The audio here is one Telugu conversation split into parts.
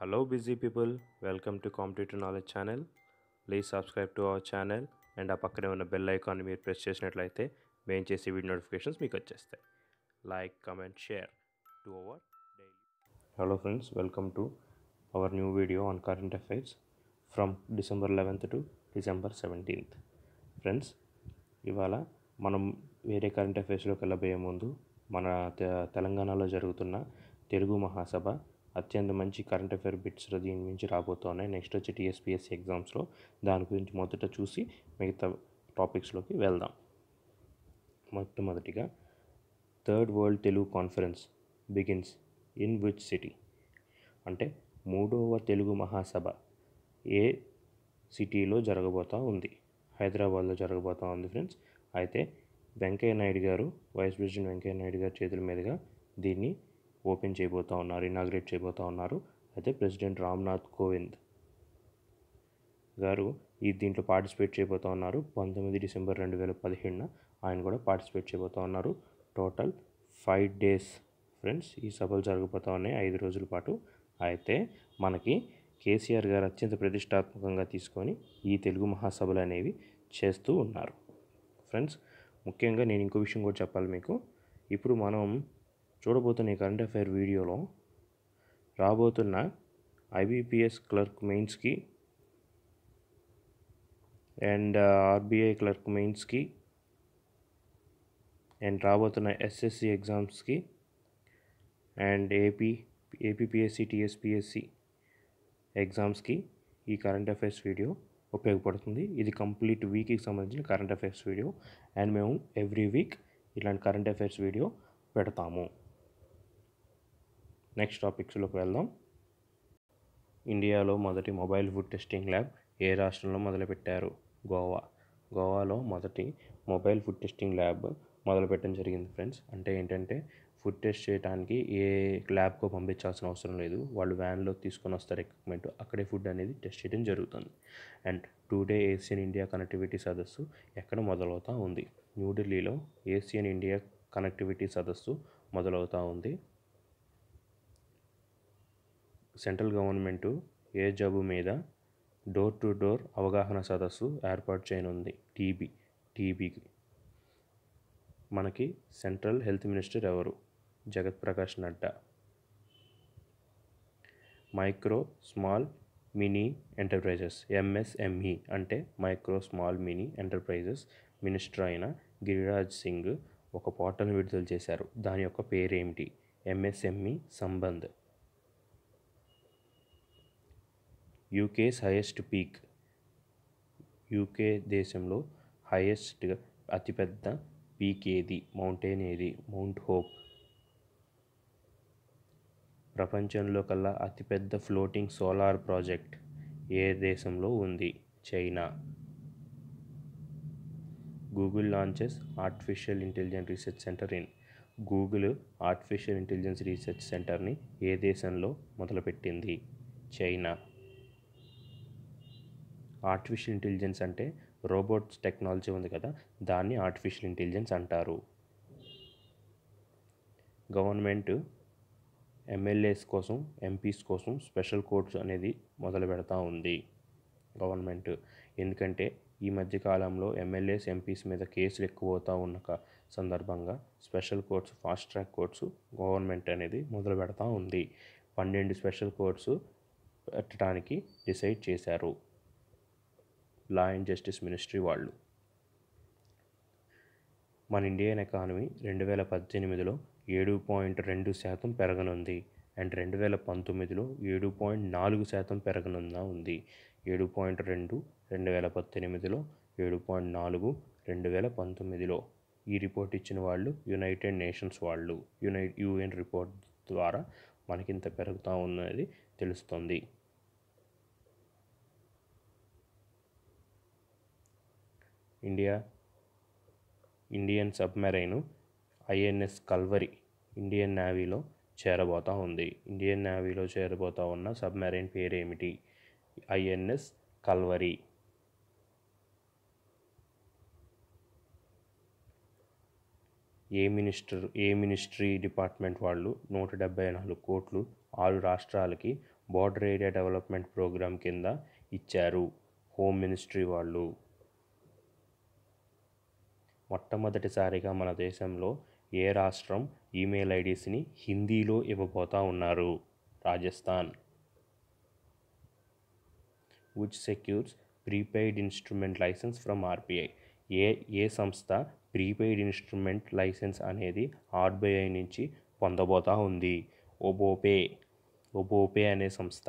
Hello, busy people. Welcome to Competitive Knowledge Channel. Please subscribe to our channel and ఆ పక్కనే ఉన్న బెల్ ఐకాన్ మీరు ప్రెస్ చేసినట్లయితే మేము చేసే వీడియో నోటిఫికేషన్స్ మీకు వచ్చేస్తాయి like comment share to our daily hello friends welcome to our new video on current affairs from December eleventh to December seventeenth friends ఇవాళ మనం వేరే కరెంట్ అఫైర్స్లోకి వెళ్ళబోయే ముందు మన తె- తెలంగాణలో జరుగుతున్న తెలుగు మహాసభ అత్యంత మంచి కరెంట్ అఫైర్ బిట్స్ దీని నుంచి రాబోతున్నాయి నెక్స్ట్ వచ్చి టీఎస్పీఎస్సీ ఎగ్జామ్స్లో దాని గురించి మొదట చూసి మిగతా టాపిక్స్లోకి వెళ్దాం మొట్టమొదటిగా third world Telugu conference begins in which city అంటే మూడవ తెలుగు మహాసభ ఏ సిటీలో జరగబోతూ ఉంది హైదరాబాద్లో జరగబోతూ ఉంది ఫ్రెండ్స్ అయితే వెంకయ్య నాయుడు గారు వైస్ ప్రెసిడెంట్ వెంకయ్య నాయుడు గారి చేతుల మీదుగా దీన్ని ఓపెన్ చేయబోతూ ఉన్నారు ఇనాగ్రేట్ చేయబోతూ ఉన్నారు అయితే ప్రెసిడెంట్ రామ్నాథ్ కోవింద్ గారు ఈ దీంట్లో పార్టిసిపేట్ చేయబోతూ ఉన్నారు పంతొమ్మిది డిసెంబర్ రెండు వేల పదిహేడున ఆయన కూడా పార్టిసిపేట్ చేయబోతూ ఉన్నారు టోటల్ ఫైవ్ డేస్ ఫ్రెండ్స్ ఈ సభలు జరగబోతూ ఉన్నాయి ఐదు రోజుల పాటు అయితే మనకి కేసీఆర్ గారు అత్యంత ప్రతిష్టాత్మకంగా తీసుకొని ఈ తెలుగు మహాసభలు అనేవి చేస్తూ ఉన్నారు ఫ్రెండ్స్ ముఖ్యంగా నేను ఇంకో విషయం కూడా చెప్పాలి మీకు ఇప్పుడు మనం చూడబోతున్న ఈ కరెంట్ అఫైర్ వీడియోలో రాబోతున్న ఐబీపీఎస్ క్లర్క్ మెయిన్స్కి అండ్ ఆర్బీఐ క్లర్క్ మెయిన్స్కి అండ్ రాబోతున్న ఎస్ఎస్సి ఎగ్జామ్స్కి అండ్ ఏపీ ఏపీపీఎస్సి టీఎస్పీఎస్సి ఎగ్జామ్స్కి ఈ కరెంట్ అఫైర్స్ వీడియో ఉపయోగపడుతుంది ఇది కంప్లీట్ వీక్కి సంబంధించిన కరెంట్ అఫైర్స్ వీడియో అండ్ మేము ఎవ్రీ వీక్ ఇలాంటి కరెంట్ అఫైర్స్ వీడియో పెడతాము నెక్స్ట్ టాపిక్స్లోకి వెళ్దాం ఇండియాలో మొదటి మొబైల్ ఫుడ్ టెస్టింగ్ ల్యాబ్ ఏ రాష్ట్రంలో మొదలుపెట్టారు గోవా గోవాలో మొదటి మొబైల్ ఫుడ్ టెస్టింగ్ ల్యాబ్ మొదలుపెట్టడం జరిగింది ఫ్రెండ్స్ అంటే ఏంటంటే ఫుడ్ టెస్ట్ చేయడానికి ఏ ల్యాబ్కో పంపించాల్సిన అవసరం లేదు వాళ్ళు వ్యాన్లో తీసుకొని వస్తారు ఎక్విప్మెంట్ అక్కడే ఫుడ్ అనేది టెస్ట్ చేయడం జరుగుతుంది and today Asian India connectivity సదస్సు ఎక్కడ మొదలవుతూ ఉంది న్యూఢిల్లీలో ఏషియన్ ఇండియా కనెక్టివిటీ సదస్సు మొదలవుతూ ఉంది సెంట్రల్ గవర్నమెంటు ఏ జబ్బు మీద డోర్ టు డోర్ అవగాహన సదస్సు ఏర్పాటు చేయనుంది టీబీ టీబీకి మనకి సెంట్రల్ హెల్త్ మినిస్టర్ ఎవరు Jagat Prakash Nadda micro small mini enterprises MSME అంటే micro small mini enterprises minister అయిన గిరిరాజ్ సింగ్ ఒక పోర్టల్ని విడుదల చేశారు దాని యొక్క పేరేమిటి MSME Sambandh UK's highest peak UK దేశంలో హైయెస్ట్ అతిపెద్ద పీక్ ఏది మౌంటైన్ ఏది మౌంట్ హోప్ ప్రపంచంలో కల్లా అతిపెద్ద ఫ్లోటింగ్ సోలార్ ప్రాజెక్ట్ ఏ దేశంలో ఉంది China Google launches artificial intelligence research centre in Google artificial intelligence research సెంటర్ని ఏ దేశంలో మొదలుపెట్టింది చైనా ఆర్టిఫిషియల్ ఇంటెలిజెన్స్ అంటే రోబోట్స్ టెక్నాలజీ ఉంది కదా దాన్ని ఆర్టిఫిషియల్ ఇంటెలిజెన్స్ అంటారు గవర్నమెంట్ ఎమ్మెల్యేస్ కోసం ఎంపీస్ కోసం స్పెషల్ కోర్ట్స్ అనేది మొదలు పెడతా ఉంది గవర్నమెంట్ ఎందుకంటే ఈ మధ్య కాలంలో ఎమ్మెల్యేస్ ఎంపీస్ మీద కేసులు ఎక్కువ అవుతూ ఉన్న క- సందర్భంగా special courts fast track courts government అనేది మొదలు పెడతా ఉంది పన్నెండు స్పెషల్ కోర్ట్స్ పెట్టడానికి డిసైడ్ చేశారు లా అండ్ జస్టిస్ మినిస్ట్రీ వాళ్ళు మన ఇండియన్ ఎకానమీ రెండు వేల పద్దెనిమిదిలో ఏడు పాయింట్ రెండు శాతం పెరగనుంది అండ్ రెండు వేల పంతొమ్మిదిలో ఏడు పాయింట్ నాలుగు శాతం పెరగనుందా ఉంది ఏడు పాయింట్ రెండు రెండు వేల పద్దెనిమిదిలో ఏడు పాయింట్ నాలుగు రెండు వేల పంతొమ్మిదిలో ఈ రిపోర్ట్ ఇచ్చిన వాళ్ళు యునైటెడ్ నేషన్స్ వాళ్ళు యునై యుఎన్ రిపోర్ట్ ద్వారా మనకింత పెరుగుతూ ఉన్నది తెలుస్తుంది India Indian submarine INS Kalvari Indian నేవీలో చేరబోతా ఉంది ఇండియన్ నేవీలో చేరబోతా ఉన్న సబ్మెరైన్ పేరేమిటి ఐఎన్ఎస్ కల్వరి ఏ మినిస్టర్ ఏ మినిస్ట్రీ డిపార్ట్మెంట్ వాళ్ళు నూట డెబ్బై నాలుగు కోట్లు ఆరు రాష్ట్రాలకి బార్డర్ ఏరియా డెవలప్మెంట్ ప్రోగ్రామ్ కింద ఇచ్చారు హోమ్ మినిస్ట్రీ వాళ్ళు మొట్టమొదటిసారిగా మన దేశంలో ఏ రాష్ట్రం ఈమెయిల్ ఐడీస్ని హిందీలో ఇవ్వబోతా ఉన్నారు Rajasthan which secures prepaid instrument licence from RBI ఏ ఏ సంస్థ ప్రీపెయిడ్ ఇన్స్ట్రుమెంట్ లైసెన్స్ అనేది ఆర్బీఐ నుంచి పొందబోతా ఉంది ఒబోపే ఒబోపే అనే సంస్థ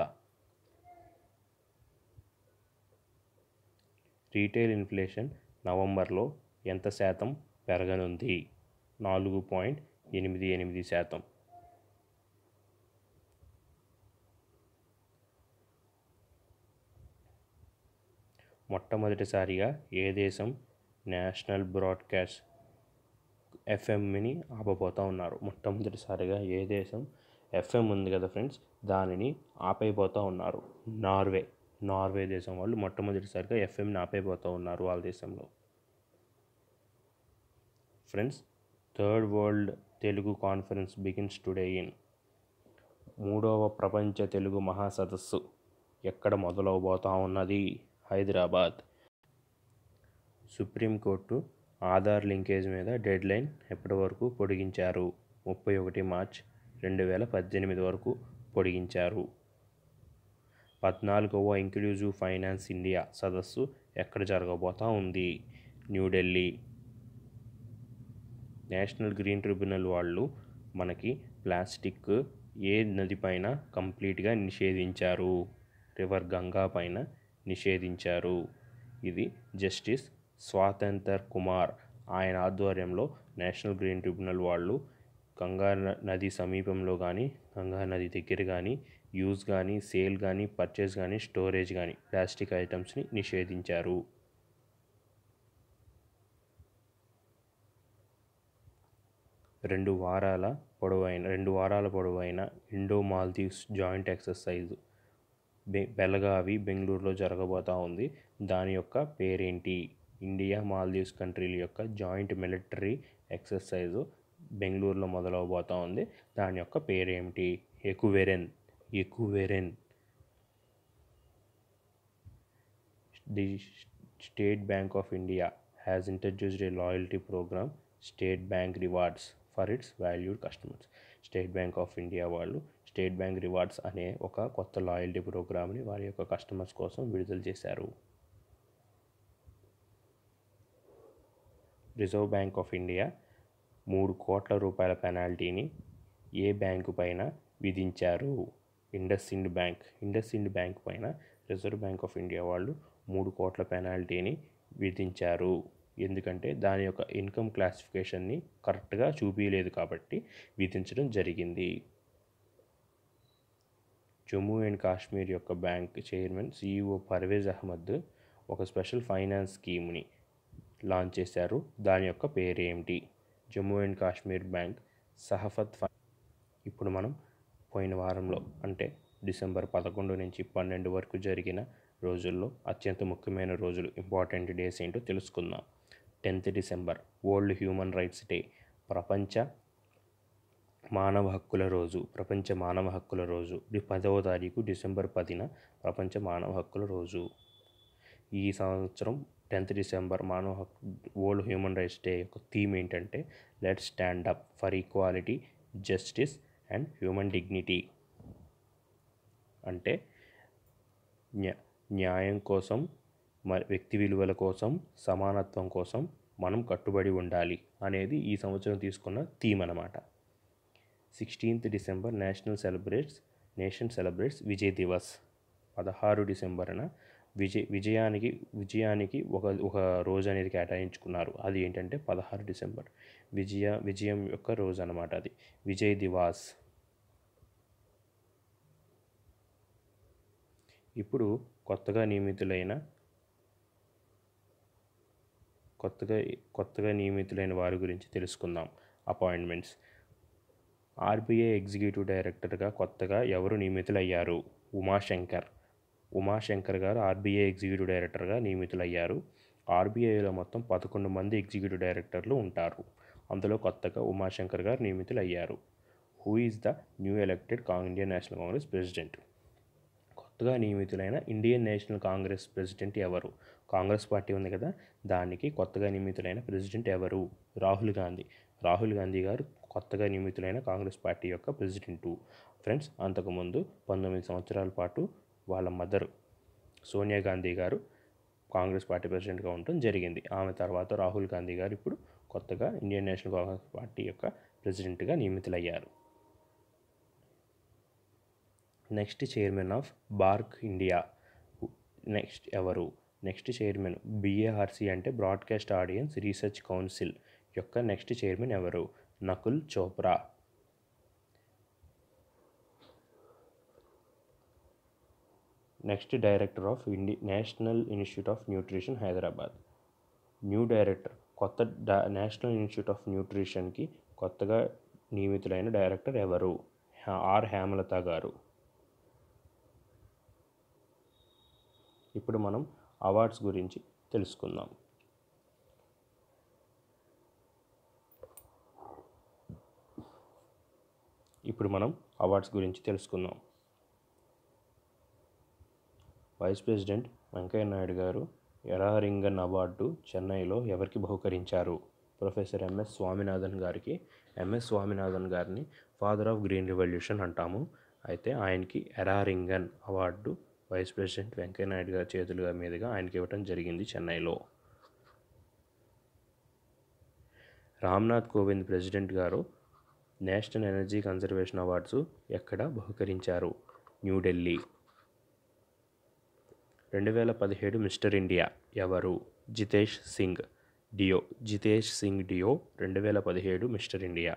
రీటైల్ ఇన్ఫ్లేషన్ నవంబర్లో ఎంత శాతం పెరగనుంది నాలుగు పాయింట్ ఎనిమిది ఎనిమిది శాతం మొట్టమొదటిసారిగా ఏ దేశం నేషనల్ బ్రాడ్కాస్ట్ ఎఫ్ఎంని ఆపబోతూ ఉన్నారు మొట్టమొదటిసారిగా ఏ దేశం ఎఫ్ఎం ఉంది కదా ఫ్రెండ్స్ దానిని ఆపైపోతూ ఉన్నారు నార్వే నార్వే దేశం వాళ్ళు మొట్టమొదటిసారిగా ఎఫ్ఎంని ఆపైపోతూ ఉన్నారు వాళ్ళ దేశంలో friends third world Telugu conference begins today in మూడవ ప్రపంచ తెలుగు మహాసదస్సు ఎక్కడ మొదలవబోతా ఉన్నది హైదరాబాద్ సుప్రీంకోర్టు ఆధార్ లింకేజ్ మీద డెడ్ లైన్ ఎప్పటి వరకు పొడిగించారు ముప్పై ఒకటి మార్చ్ రెండు వేల పద్దెనిమిది వరకు పొడిగించారు పద్నాలుగవ ఇంక్లూజివ్ ఫైనాన్స్ ఇండియా సదస్సు ఎక్కడ జరగబోతా ఉంది న్యూఢిల్లీ నేషనల్ గ్రీన్ ట్రిబ్యునల్ వాళ్ళు మనకి ప్లాస్టిక్ ఏ నది పైన కంప్లీట్గా నిషేధించారు రివర్ గంగా పైన నిషేధించారు ఇది జస్టిస్ స్వాతంత్ర్ కుమార్ ఆయన ఆధ్వర్యంలో నేషనల్ గ్రీన్ ట్రిబ్యునల్ వాళ్ళు గంగా నది సమీపంలో కానీ గంగా నది దగ్గర కానీ యూజ్ కానీ సేల్ కానీ పర్చేస్ కానీ స్టోరేజ్ కానీ ప్లాస్టిక్ ఐటమ్స్ని నిషేధించారు రెండు వారాల పొడవైన రెండు వారాల పొడవైన ఇండో మాల్దీవ్స్ జాయింట్ ఎక్సర్సైజ్ బె బెలగావి బెంగళూరులో జరగబోతా ఉంది దాని యొక్క పేరేంటి ఇండియా మాల్దీవ్స్ కంట్రీల యొక్క జాయింట్ మిలిటరీ ఎక్సర్సైజ్ బెంగళూరులో మొదలవబోతా ఉంది దాని యొక్క పేరేమిటి ఎకువెరెన్ ఎకువెరెన్ the State Bank of India has introduced a loyalty programme State Bank Rewards for its valued customers State Bank of India వాళ్ళు స్టేట్ బ్యాంక్ రివార్డ్స్ అనే ఒక కొత్త లాయల్టీ ప్రోగ్రామ్ని వారి యొక్క కస్టమర్స్ కోసం విడుదల చేశారు రిజర్వ్ బ్యాంక్ ఆఫ్ ఇండియా మూడు కోట్ల రూపాయల పెనాల్టీని ఏ బ్యాంకు పైన విధించారు IndusInd Bank IndusInd Bank పైన రిజర్వ్ బ్యాంక్ ఆఫ్ ఇండియా వాళ్ళు మూడు కోట్ల పెనాల్టీని విధించారు ఎందుకంటే దాని యొక్క ఇన్కమ్ క్లాసిఫికేషన్ని కరెక్ట్గా చూపించలేదు కాబట్టి విధించడం జరిగింది జమ్మూ అండ్ కాశ్మీర్ యొక్క bank chairman CEO Parvez Ahmed ఒక స్పెషల్ ఫైనాన్స్ స్కీమ్ని లాంచ్ చేశారు దాని యొక్క పేరేమిటి జమ్మూ అండ్ కాశ్మీర్ బ్యాంక్ సహఫత్ ఫై ఇప్పుడు మనం పోయిన వారంలో అంటే డిసెంబర్ పదకొండు నుంచి పన్నెండు వరకు జరిగిన రోజుల్లో అత్యంత ముఖ్యమైన రోజులు ఇంపార్టెంట్ డేస్ ఏంటో తెలుసుకుందాం tenth December world human rights day ప్రపంచ మానవ హక్కుల రోజు ప్రపంచ మానవ హక్కుల రోజు డి పదవ తారీఖు డిసెంబర్ పదిన ప్రపంచ మానవ హక్కుల రోజు ఈ సంవత్సరం టెన్త్ డిసెంబర్ మానవ హక్కు వరల్డ్ హ్యూమన్ రైట్స్ డే యొక్క థీమ్ ఏంటంటే let stand up for equality justice and human dignity అంటే న్యా న్యాయం కోసం మరి వ్యక్తి విలువల కోసం సమానత్వం కోసం మనం కట్టుబడి ఉండాలి అనేది ఈ సంవత్సరం తీసుకున్న థీమ్ అన్నమాట sixteenth December national celebrates nation celebrates Vijay Diwas పదహారు డిసెంబర్న విజయ్ విజయానికి విజయానికి ఒక ఒక రోజు అనేది కేటాయించుకున్నారు అది ఏంటంటే పదహారు డిసెంబర్ విజయ విజయం యొక్క రోజు అన్నమాట అది విజయ్ దివాస్ ఇప్పుడు కొత్తగా నియమితులైన కొత్తగా కొత్తగా నియమితులైన వారి గురించి తెలుసుకుందాం అపాయింట్మెంట్స్ ఆర్బీఐ ఎగ్జిక్యూటివ్ డైరెక్టర్గా కొత్తగా ఎవరు నియమితులయ్యారు ఉమాశంకర్ ఉమాశంకర్ గారు ఆర్బీఐ ఎగ్జిక్యూటివ్ డైరెక్టర్గా నియమితులయ్యారు ఆర్బీఐలో మొత్తం పదకొండు మంది ఎగ్జిక్యూటివ్ డైరెక్టర్లు ఉంటారు అందులో కొత్తగా ఉమాశంకర్ గారు నియమితులయ్యారు who is the new elected కాంగ్ ఇండియన్ నేషనల్ కాంగ్రెస్ ప్రెసిడెంట్ కొత్తగా నియమితులైన ఇండియన్ నేషనల్ కాంగ్రెస్ ప్రెసిడెంట్ ఎవరు కాంగ్రెస్ పార్టీ ఉంది కదా దానికి కొత్తగా నియమితులైన ప్రెసిడెంట్ ఎవరు రాహుల్ గాంధీ రాహుల్ గాంధీ గారు కొత్తగా నియమితులైన కాంగ్రెస్ పార్టీ యొక్క ప్రెసిడెంటు ఫ్రెండ్స్ అంతకుముందు పంతొమ్మిది సంవత్సరాల పాటు వాళ్ళ మదర్ సోనియా గాంధీ గారు కాంగ్రెస్ పార్టీ ప్రెసిడెంట్గా ఉండటం జరిగింది ఆమె తర్వాత రాహుల్ గాంధీ గారు ఇప్పుడు కొత్తగా ఇండియన్ నేషనల్ కాంగ్రెస్ పార్టీ యొక్క ప్రెసిడెంట్గా నియమితులయ్యారు next chairman of BARC India next ఎవరు నెక్స్ట్ చైర్మన్ బిఏఆర్సి అంటే బ్రాడ్కాస్ట్ ఆడియన్స్ రీసెర్చ్ కౌన్సిల్ యొక్క నెక్స్ట్ చైర్మన్ ఎవరు Nakul Chopra next director of ఇండి national institute of nutrition Hyderabad new director కొత్త డా నేషనల్ ఇన్స్టిట్యూట్ ఆఫ్ న్యూట్రిషన్కి కొత్తగా నియమితులైన డైరెక్టర్ ఎవరు ఆర్ హేమలత గారు ఇప్పుడు మనం అవార్డ్స్ గురించి తెలుసుకుందాం ఇప్పుడు మనం అవార్డ్స్ గురించి తెలుసుకుందాం వైస్ ప్రెసిడెంట్ వెంకయ్య నాయుడు గారు ఎరారింగన్ అవార్డు చెన్నైలో ఎవరికి బహుకరించారు ప్రొఫెసర్ ఎంఎస్ స్వామినాథన్ గారికి ఎంఎస్ స్వామినాథన్ గారిని ఫాదర్ ఆఫ్ గ్రీన్ రివల్యూషన్ అంటాము అయితే ఆయనకి ఎరారింగన్ award vice president Venkaiah Naidu గారి చేతుల మీదుగా ఆయనకి ఇవ్వటం జరిగింది చెన్నైలో రామ్నాథ్ కోవింద్ ప్రెసిడెంట్ గారు నేషనల్ ఎనర్జీ కన్జర్వేషన్ అవార్డ్స్ ఎక్కడ బహుకరించారు న్యూఢిల్లీ రెండు వేల పదిహేడు మిస్టర్ ఇండియా ఎవరు జితేష్ సింగ్ డియో జితేష్ సింగ్ డియో రెండు వేల పదిహేడు మిస్టర్ ఇండియా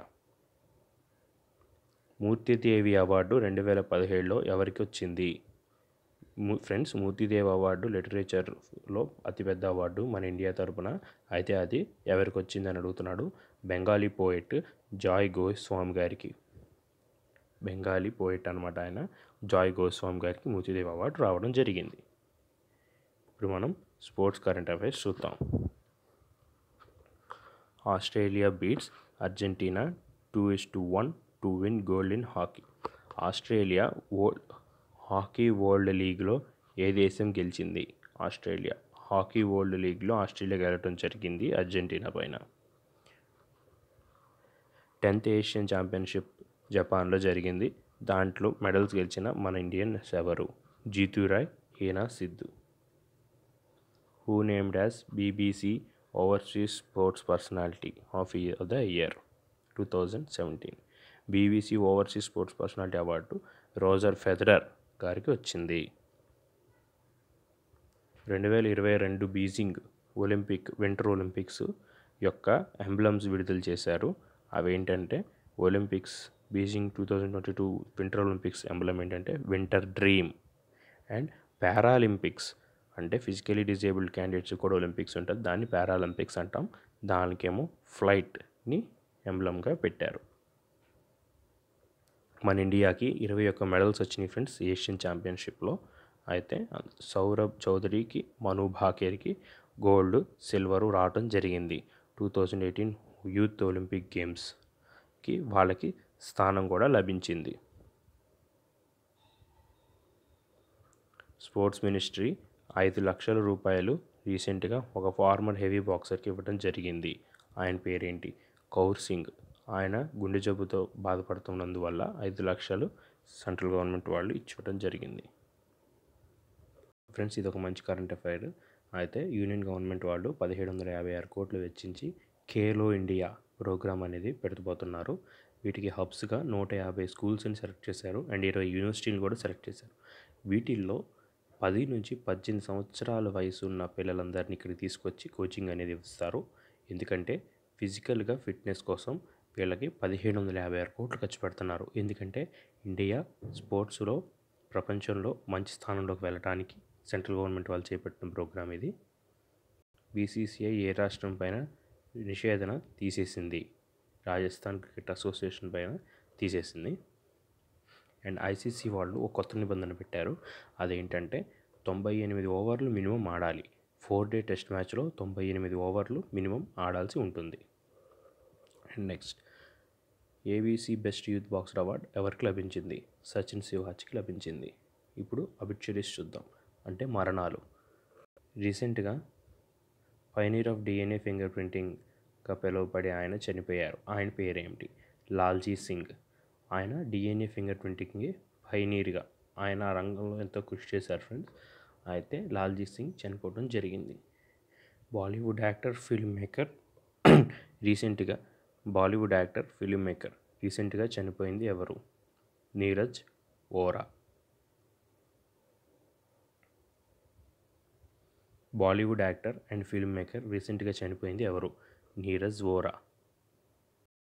మూర్తిదేవి అవార్డు రెండు వేల పదిహేడులో ఎవరికి వచ్చింది ఫ్రెండ్స్ మూర్తిదేవి అవార్డు లిటరేచర్లో అతిపెద్ద అవార్డు మన ఇండియా తరపున అయితే అది ఎవరికి వచ్చిందని అడుగుతున్నాడు బెంగాలీ పోయిట్ జాయ్ గోస్వామి గారికి బెంగాలీ పోయిట్ అనమాట ఆయన జాయ్ గోస్వామి గారికి మూర్తిదేవి అవార్డు రావడం జరిగింది ఇప్పుడు మనం స్పోర్ట్స్ కరెంట్ అఫైర్స్ చూద్దాం Australia beats Argentina two is to one to win gold in hockey Australia world hockey world లీగ్లో ఏ దేశం గెలిచింది ఆస్ట్రేలియా హాకీ వరల్డ్ లీగ్లో ఆస్ట్రేలియా గెలవడం జరిగింది అర్జెంటీనా పైన టెన్త్ ఏషియన్ ఛాంపియన్షిప్ జపాన్లో జరిగింది దాంట్లో మెడల్స్ గెలిచిన మన ఇండియన్స్ ఎవరు Jitu Rai Heena Sidhu who named as BBC overseas sports personality of year the year two thousand seventeen BBC overseas sports personality award Roger Federer గారికి వచ్చింది రెండు వేల ఇరవై రెండు బీజింగ్ ఒలింపిక్ వింటర్ ఒలింపిక్స్ యొక్క ఎంబ్లమ్స్ విడుదల చేశారు అవి ఏంటంటే Olympics Beijing two thousand twenty two winter Olympics emblem ఏంటంటే వింటర్ డ్రీమ్ అండ్ పారాలింపిక్స్ అంటే ఫిజికలీ డిజేబుల్డ్ క్యాండిడేట్స్ కూడా ఒలింపిక్స్ ఉంటుంది దాన్ని పారాలింపిక్స్ అంటాం దానికేమో ఫ్లైట్ని ఎంబ్లమ్గా పెట్టారు మన ఇండియాకి ఇరవై ఒక్క మెడల్స్ వచ్చినాయి ఫ్రెండ్స్ ఏషియన్ ఛాంపియన్షిప్లో అయితే సౌరభ్ చౌదరికి మను భాకేర్కి గోల్డ్ సిల్వరు రావడం జరిగింది two thousand eighteen youth Olympic గేమ్స్కి వాళ్ళకి స్థానం కూడా లభించింది స్పోర్ట్స్ మినిస్ట్రీ ఐదు లక్షల రూపాయలు రీసెంట్గా ఒక ఫార్మర్ హెవీ బాక్సర్కి ఇవ్వడం జరిగింది ఆయన పేరేంటి కౌర్ సింగ్ ఆయన గుండె జబ్బుతో బాధపడుతున్నందువల్ల ఐదు లక్షలు సెంట్రల్ గవర్నమెంట్ వాళ్ళు ఇచ్చివ్వడం జరిగింది ఫ్రెండ్స్ ఇది ఒక మంచి కరెంట్ అఫైర్ అయితే యూనియన్ గవర్నమెంట్ వాళ్ళు పదిహేడు వందల యాభై ఆరు కోట్లు వెచ్చించి ఖేలో ఇండియా ప్రోగ్రామ్ అనేది పెడుతుపోతున్నారు వీటికి హబ్స్గా నూట యాభై స్కూల్స్ని సెలెక్ట్ చేశారు అండ్ ఇరవై యూనివర్సిటీలు కూడా సెలెక్ట్ చేశారు వీటిల్లో పది నుంచి పద్దెనిమిది సంవత్సరాల వయసు ఉన్న పిల్లలందరినీ ఇక్కడికి తీసుకొచ్చి కోచింగ్ అనేది ఇస్తారు ఎందుకంటే ఫిజికల్గా ఫిట్నెస్ కోసం వీళ్ళకి పదిహేడు వందల యాభై ఆరు కోట్లు ఖర్చు పెడుతున్నారు ఎందుకంటే ఇండియా స్పోర్ట్స్లో ప్రపంచంలో మంచి స్థానంలోకి వెళ్ళడానికి సెంట్రల్ గవర్నమెంట్ వాళ్ళు చేపట్టిన ప్రోగ్రామ్ ఇది బీసీసీఐ ఏ రాష్ట్రం పైన నిషేధన తీసేసింది రాజస్థాన్ క్రికెట్ అసోసియేషన్ పైన తీసేసింది అండ్ ఐసీసీ వాళ్ళు ఒక కొత్త నిబంధన పెట్టారు అదేంటంటే తొంభై ఎనిమిది ఓవర్లు మినిమం ఆడాలి ఫోర్ డే టెస్ట్ మ్యాచ్లో తొంభై ఎనిమిది ఓవర్లు మినిమం ఆడాల్సి ఉంటుంది and next ABC best youth boxer award ఎవరికి లభించింది సచిన్ శివహాజ్కి లభించింది ఇప్పుడు అబిచురీస్ చూద్దాం అంటే మరణాలు రీసెంట్గా పైనీర్ ఆఫ్ డిఎన్ఏ ఫింగర్ ప్రింటింగ్గా పిలువబడే ఆయన చనిపోయారు ఆయన పేరేమిటి లాల్జీ సింగ్ ఆయన డిఎన్ఏ ఫింగర్ ప్రింటింగ్కి పైనీర్గా ఆయన ఆ రంగంలో ఎంతో కృషి చేశారు ఫ్రెండ్స్ అయితే లాల్జీ సింగ్ చనిపోవడం జరిగింది బాలీవుడ్ యాక్టర్ ఫిల్మ్ మేకర్ రీసెంట్గా బాలీవుడ్ యాక్టర్ ఫిల్మ్ మేకర్ రీసెంట్గా చనిపోయింది ఎవరు Neeraj Vora Bollywood actor and film maker రీసెంట్గా చనిపోయింది ఎవరు నీరజ్ ఓరా